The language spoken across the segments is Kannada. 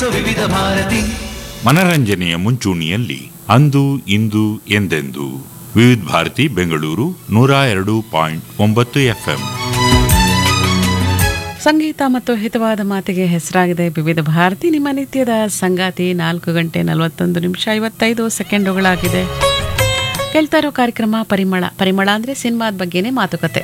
ವಿವಿಧ ಭಾರತಿ ಮನರಂಜನೆಯ ಮುಂಚೂಣಿಯಲ್ಲಿ ಅಂದು ಇಂದು ಎಂದೆಂದು ವಿವಿಧ ಭಾರತಿ ಬೆಂಗಳೂರು ನೂರ ಎರಡು ಪಾಯಿಂಟ್ ಒಂಬತ್ತು ಎಫ್ಎಂ ಸಂಗೀತ ಮತ್ತು ಹಿತವಾದ ಮಾತಿಗೆ ಹೆಸರಾಗಿದೆ ವಿವಿಧ ಭಾರತಿ ನಿಮ್ಮ ನಿತ್ಯದ ಸಂಗಾತಿ ನಾಲ್ಕು ಗಂಟೆ ನಲವತ್ತೊಂದು ನಿಮಿಷ ಐವತ್ತೈದು ಸೆಕೆಂಡುಗಳಾಗಿದೆ ಕೇಳ್ತಾ ಇರೋ ಕಾರ್ಯಕ್ರಮ ಪರಿಮಳ ಪರಿಮಳ ಅಂದರೆ ಸಿನಿಮಾದ ಬಗ್ಗೆನೇ ಮಾತುಕತೆ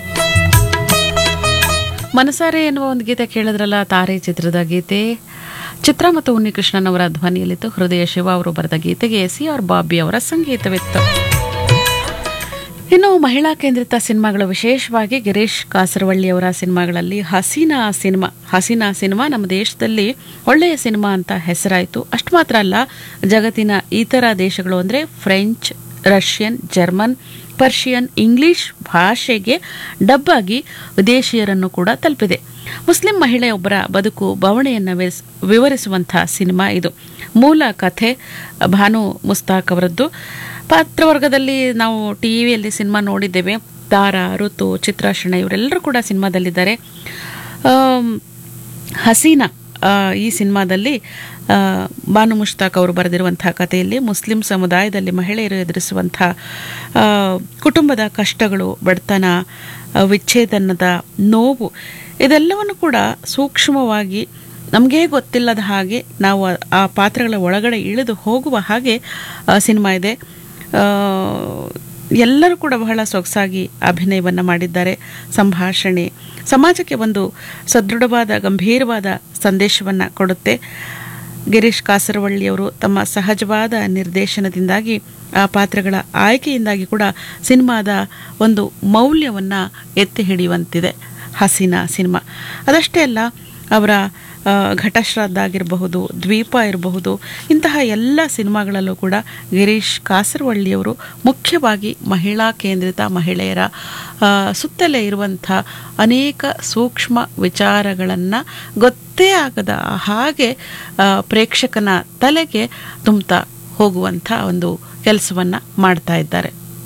ಮನಸಾರೆ ಎನ್ನುವ ಒಂದು ಗೀತೆ ಕೇಳಿದ್ರಲ್ಲ ತಾರೆ ಚಿತ್ರದ ಗೀತೆ ಚಿತ್ರ ಮತ್ತು ಉನ್ನಿಕೃಷ್ಣನ್ ಅವರ ಧ್ವನಿಯಲ್ಲಿತ್ತು ಹೃದಯ ಶಿವ ಅವರು ಬರೆದ ಗೀತೆಗೆ ಸಿ ಆರ್ ಬಾಬಿ ಅವರ ಸಂಗೀತವಿತ್ತು ಇನ್ನು ಮಹಿಳಾ ಕೇಂದ್ರಿತ ಸಿನಿಮಾಗಳು ವಿಶೇಷವಾಗಿ ಗಿರೀಶ್ ಕಾಸರವಳ್ಳಿ ಅವರ ಸಿನಿಮಾಗಳಲ್ಲಿ ಹಸೀನಾ ಸಿನಿಮಾ ಹಸೀನಾ ಸಿನಿಮಾ ನಮ್ಮ ದೇಶದಲ್ಲಿ ಒಳ್ಳೆಯ ಸಿನಿಮಾ ಅಂತ ಹೆಸರಾಯಿತು ಅಷ್ಟು ಮಾತ್ರ ಅಲ್ಲ ಜಗತ್ತಿನ ಇತರ ದೇಶಗಳು ಅಂದರೆ French Russian German Persian English ಭಾಷೆಗೆ ಡಬ್ ಆಗಿ ವಿದೇಶಿಯರನ್ನು ಕೂಡ ತಲುಪಿದೆ ಮುಸ್ಲಿಂ ಮಹಿಳೆಯೊಬ್ಬರ ಬದುಕು ಬವಣೆಯನ್ನು ವಿವರಿಸ್- ವಿವರಿಸುವಂಥ ಸಿನಿಮಾ ಇದು ಮೂಲ ಕಥೆ ಭಾನು ಮುಸ್ತಾಕ್ ಅವರದ್ದು ಪಾತ್ರವರ್ಗದಲ್ಲಿ ನಾವು ಟಿ ವಿಯಲ್ಲಿ ಸಿನಿಮಾ ನೋಡಿದ್ದೇವೆ ತಾರಾ ಋತು ಚಿತ್ರಾಶಣ ಇವರೆಲ್ಲರೂ ಕೂಡ ಸಿನಿಮಾದಲ್ಲಿದ್ದಾರೆ ಆಮ್, ಹಸೀನಾ ಆ, ಈ ಸಿನಿಮಾದಲ್ಲಿ ಆ, ಬಾನು ಮುಷ್ತಾಕ್ ಅವರು ಬರೆದಿರುವಂಥ ಕಥೆಯಲ್ಲಿ ಮುಸ್ಲಿಂ ಸಮುದಾಯದಲ್ಲಿ ಮಹಿಳೆಯರು ಎದುರಿಸುವಂಥ ಆ, ಕುಟುಂಬದ ಕಷ್ಟಗಳು ಬಡತನ ಆ, ವಿಚ್ಛೇದನದ ನೋವು ಇದೆಲ್ಲವನ್ನು ಕೂಡ ಸೂಕ್ಷ್ಮವಾಗಿ ನಮಗೇ ಗೊತ್ತಿಲ್ಲದ ಹಾಗೆ ನಾವು ಆ- ಆ ಪಾತ್ರಗಳ ಒಳಗಡೆ ಇಳಿದು ಹೋಗುವ ಹಾಗೆ ಆ, ಸಿನಿಮಾ ಇದೆ ಆ, ಎಲ್ಲರೂ ಕೂಡ ಬಹಳ ಸೊಗಸಾಗಿ ಅಭಿನಯವನ್ನು ಮಾಡಿದ್ದಾರೆ ಸಂಭಾಷಣೆ ಸಮಾಜಕ್ಕೆ ಒಂದು ಸದೃಢವಾದ ಗಂಭೀರವಾದ ಸಂದೇಶವನ್ನು ಕೊಡುತ್ತೆ ಗಿರೀಶ್ ಕಾಸರವಳ್ಳಿಯವರು ತಮ್ಮ ಸಹಜವಾದ ನಿರ್ದೇಶನದಿಂದಾಗಿ ಆ ಪಾತ್ರಗಳ ಆಯ್ಕೆಯಿಂದಾಗಿ ಕೂಡ ಸಿನಿಮಾದ ಒಂದು ಮೌಲ್ಯವನ್ನು ಎತ್ತಿ ಹಿಡಿಯುವಂತಿದೆ ಹಸೀನಾ ಸಿನಿಮಾ ಅದಷ್ಟೇ ಅಲ್ಲ ಅವರ ಆ, ಘಟಶ್ರಾದ್ದ ಆಗಿರಬಹುದು ದ್ವೀಪ ಇರಬಹುದು ಇಂತಹ ಎಲ್ಲ ಸಿನಿಮಾಗಳಲ್ಲೂ ಕೂಡ ಗಿರೀಶ್ ಕಾಸರವಳ್ಳಿಯವರು ಮುಖ್ಯವಾಗಿ ಮಹಿಳಾ ಕೇಂದ್ರಿತ ಮಹಿಳೆಯರ ಆ, ಸುತ್ತಲೇ ಇರುವಂಥ ಅನೇಕ ಸೂಕ್ಷ್ಮ ವಿಚಾರಗಳನ್ನು ಗೊತ್ತೇ ಆಗದ ಹಾಗೆ ಆ, ಪ್ರೇಕ್ಷಕನ ತಲೆಗೆ ತುಂಬುತ್ತಾ ಹೋಗುವಂಥ ಒಂದು ಕೆಲಸವನ್ನು ಮಾಡ್ತಾ ಇದ್ದಾರೆ